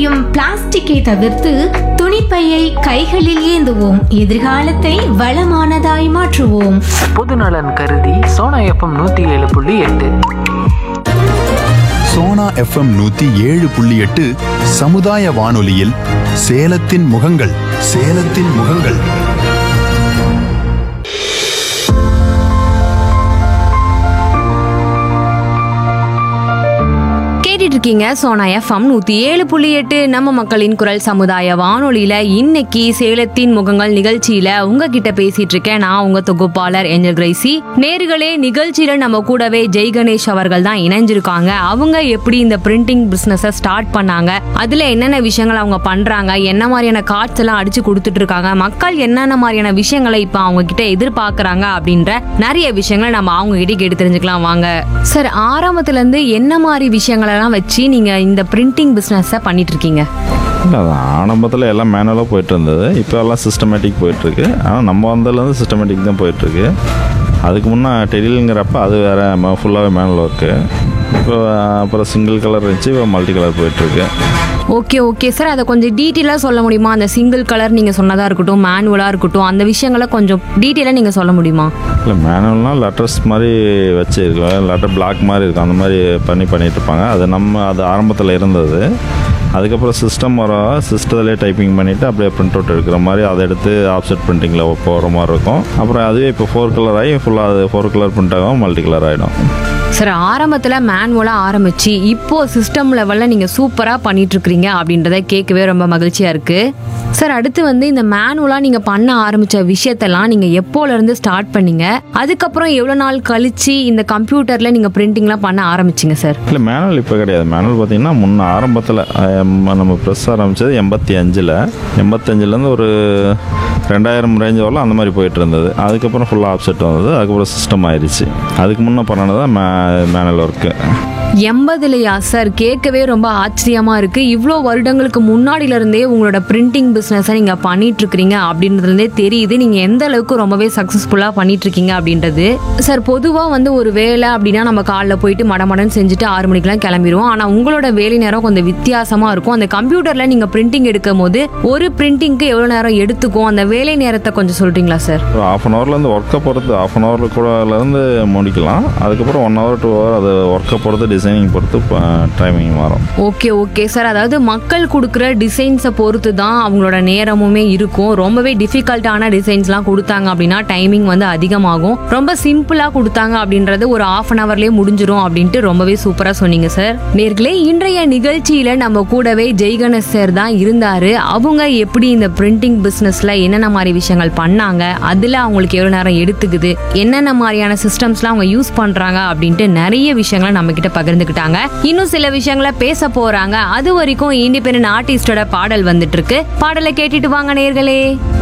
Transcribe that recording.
எரியும் பிளாஸ்டிக்கை தவிர்த்து துணிப்பையை கைகளில் ஏந்துவோம் எதிர்காலத்தை வளமானதாய் மாற்றுவோம் பொதுநலன் கருதி சோனா எஃப்எம் நூற்றி ஏழு புள்ளி எட்டு சோனா எஃப்எம் நூத்தி ஏழு புள்ளி எட்டு சமுதாய வானொலியில் சேலத்தின் முகங்கள் சேலத்தின் முகங்கள் கேட்டுட்டு இருக்கீங்க சோனா எஃப்எம் நூத்தி ஏழு புள்ளி எட்டு நம்ம மக்களின் குரல் சமுதாய வானொலியில இன்னைக்கு சேலத்தின் முகங்கள் நிகழ்ச்சியில உங்ககிட்ட பேசிட்டு இருக்கேன் நான் உங்க தொகுப்பாளர் ஏஞ்சல் கிரைசி நேர்களே நிகழ்ச்சியில நம்ம கூடவே ஜெய் கணேஷ் அவர்கள் தான் இணைஞ்சிருக்காங்க அவங்க எப்படி இந்த பிரிண்டிங் பிசினஸ ஸ்டார்ட் பண்ணாங்க அதுல என்னென்ன விஷயங்கள் அவங்க பண்றாங்க என்ன மாதிரியான கார்ட்ஸ் எல்லாம் அடிச்சு கொடுத்துட்டு இருக்காங்க மக்கள் என்னென்ன மாதிரியான விஷயங்களை இப்ப அவங்க கிட்ட எதிர்பார்க்கறாங்க அப்படின்ற நிறைய விஷயங்களை நம்ம அவங்க கிட்ட கேட்டு தெரிஞ்சுக்கலாம் வாங்க சார் ஆரம்பத்துல இருந்து என்ன மாதிரி விஷயங்கள் எல்லாம் வச்சு நீங்க இந்த பிரிண்டிங் பிசினஸ் பண்ணிட்டு இருக்கீங்க இல்லை அது ஆரம்பத்தில் எல்லாம் மேனுவலாக போயிட்டு இருந்தது இப்போ எல்லாம் சிஸ்டமேட்டிக் போயிட்டுருக்கு ஆனால் நம்ம வந்ததுலேருந்து சிஸ்டமேட்டிக் தான் போயிட்டுருக்கு அதுக்கு முன்னே டெலிலுங்கிறப்ப அது வேறு ஃபுல்லாகவே மேனுவல் ஒர்க்கு இப்போ அப்புறம் சிங்கிள் கலர் இருந்துச்சு இப்போ மல்டி கலர் போயிட்டுருக்கு ஓகே ஓகே சார் அதை கொஞ்சம் டீட்டெயிலாக சொல்ல முடியுமா அந்த சிங்கிள் கலர் நீங்கள் சொன்னதாக இருக்கட்டும் மேனுவலாக இருக்கட்டும் அந்த விஷயங்களை கொஞ்சம் டீட்டெயிலாக நீங்கள் சொல்ல முடியுமா இல்லை மேனுவல்னால் லெட்டர்ஸ் மாதிரி வச்சுருக்கோம் லெட்டர் பிளாக் மாதிரி இருக்கும் அந்த மாதிரி பண்ணி பண்ணிட்டு இருப்பாங்க அது நம்ம அது ஆரம்பத்தில் இருந்தது அதுக்கப்புறம் சிஸ்டம் வர சிஸ்டத்துலேயே டைப்பிங் பண்ணிவிட்டு அப்படியே பிரிண்ட் அவுட் எடுக்கிற மாதிரி அதை எடுத்து ஆப்செட் பிரிண்டிங்கில் போகிற மாதிரி இருக்கும் அப்புறம் அதுவே இப்போ ஃபோர் கலர் ஆகி ஃபுல்லாக அது ஃபோர் கலர் பிரிண்ட் ஆகும் மல்டி கலர் ஆகிடும் சார் ஆரம்பத்தில் மேனுவலாக ஆரம்பிச்சு இப்போ சிஸ்டம் லெவலில் நீங்கள் சூப்பராக பண்ணிட்டு இருக்கிறீங்க அப்படின்றத கேட்கவே ரொம்ப மகிழ்ச்சியாக இருக்குது சார் அடுத்து வந்து இந்த மேனுவலாக நீங்கள் பண்ண ஆரம்பித்த விஷயத்தெல்லாம் நீங்கள் எப்போலேருந்து ஸ்டார்ட் பண்ணீங்க அதுக்கப்புறம் எவ்வளோ நாள் கழிச்சு இந்த கம்ப்யூட்டரில் நீங்கள் பிரிண்டிங்லாம் பண்ண ஆரம்பிச்சிங்க சார் இல்லை மேனுவல் இப்போ கிடையாது மேனுவல் பார்த்தீங்கன்னா முன்ன ஆரம்பத்தில் நம்ம ப்ரெஸ் ஆரம்பித்தது எண்பத்தி அஞ்சில் எண்பத்தஞ்சிலேருந்து ஒரு ரெண்டாயிரம் ரேஞ்ச் வரலாம் அந்த மாதிரி போயிட்டு இருந்தது அதுக்கப்புறம் ஃபுல்லாக ஆப்செட் வந்தது அதுக்கப்புறம் சிஸ்டம் ஆயிடுச்சு அதுக்கு முன்னே பண்ணது தான் மே மேனுவல் ஒர்க்கு எண்பதுலையா சார் கேட்கவே ரொம்ப ஆச்சரியமா இருக்கு இவ்வளோ வருடங்களுக்கு முன்னாடில இருந்தே உங்களோட பிரிண்டிங் பிஸ்னஸை நீங்க பண்ணிட்டு இருக்கிறீங்க அப்படின்றதுலேருந்தே தெரியுது நீங்க எந்த அளவுக்கு ரொம்பவே சக்ஸஸ்ஃபுல்லா பண்ணிட்டு இருக்கீங்க அப்படின்றது சார் பொதுவா வந்து ஒரு வேலை அப்படின்னா நம்ம காலைல போயிட்டு மடமடன்னு செஞ்சுட்டு ஆறு மணிக்கெல்லாம் கிளம்பிடுவோம் ஆனா உங்களோட வேலை நேரம் கொஞ்சம் வித்தியாசமா இருக்கும் அந்த கம்ப்யூட்டர்ல நீங்க பிரிண்டிங் எடுக்கும் போது ஒரு பிரிண்டிங்க்கு எவ்வளவு நேரம் எடுத்துக்கும் அந்த வேலை நேரத்தை கொஞ்சம் சொல்றீங்களா சார் ஒரு ஆஃப் அன் ஹவர்லேருந்து ஒர்க்கை பொறுத்து ஆஃப் அன் ஹவர் கூடலேருந்து முடிக்கலாம் அதுக்கப்புறம் ஒன் ஹவர் டூ ஹவர் அது ஒர்க்கை பொறுத்து டிசைனிங் பொறுத்து டைமிங் மாறும் ஓகே ஓகே சார் அதாவது மக்கள் கொடுக்குற டிசைன்ஸை பொறுத்து தான் அவங்களோட நேரமுமே இருக்கும் ரொம்பவே டிஃபிகல்ட்டான டிசைன்ஸ்லாம் கொடுத்தாங்க அப்படின்னா டைமிங் வந்து அதிகமாகும் ரொம்ப சிம்பிளாக கொடுத்தாங்க அப்படின்றது ஒரு ஆஃப் அன் ஹவர்லேயே முடிஞ்சிரும் அப்படின்ட்டு ரொம்பவே சூப்பராக சொன்னீங்க சார் நேர்களே இன்றைய நிகழ்ச்சியில் நம்ம கூடவே ஜெய்கணேஷ் சார் தான் இருந்தாரு அவங்க எப்படி இந்த பிரிண்டிங் பிஸ்னஸில் என்னென்ன மாதிரி விஷயங்கள் பண்ணாங்க அதில் அவங்களுக்கு எவ்வளோ நேரம் எடுத்துக்குது என்னென்ன மாதிரியான சிஸ்டம்ஸ்லாம் அவங்க யூஸ் பண்ணுறாங்க அப்படின்ட்டு நிறைய விஷயங்களை நம்ம கிட்ட பகிர்ந்துக்கிட்டாங்க இன்னும் சில விஷயங்களை பேச போறாங்க அது வரைக்கும் இண்டிபெண்டன்ட் ஆர்டிஸ்டோட பாடல் வந்துட்டு இருக்கு பாடலை கேட்டுட்டு வாங்க நேர்களே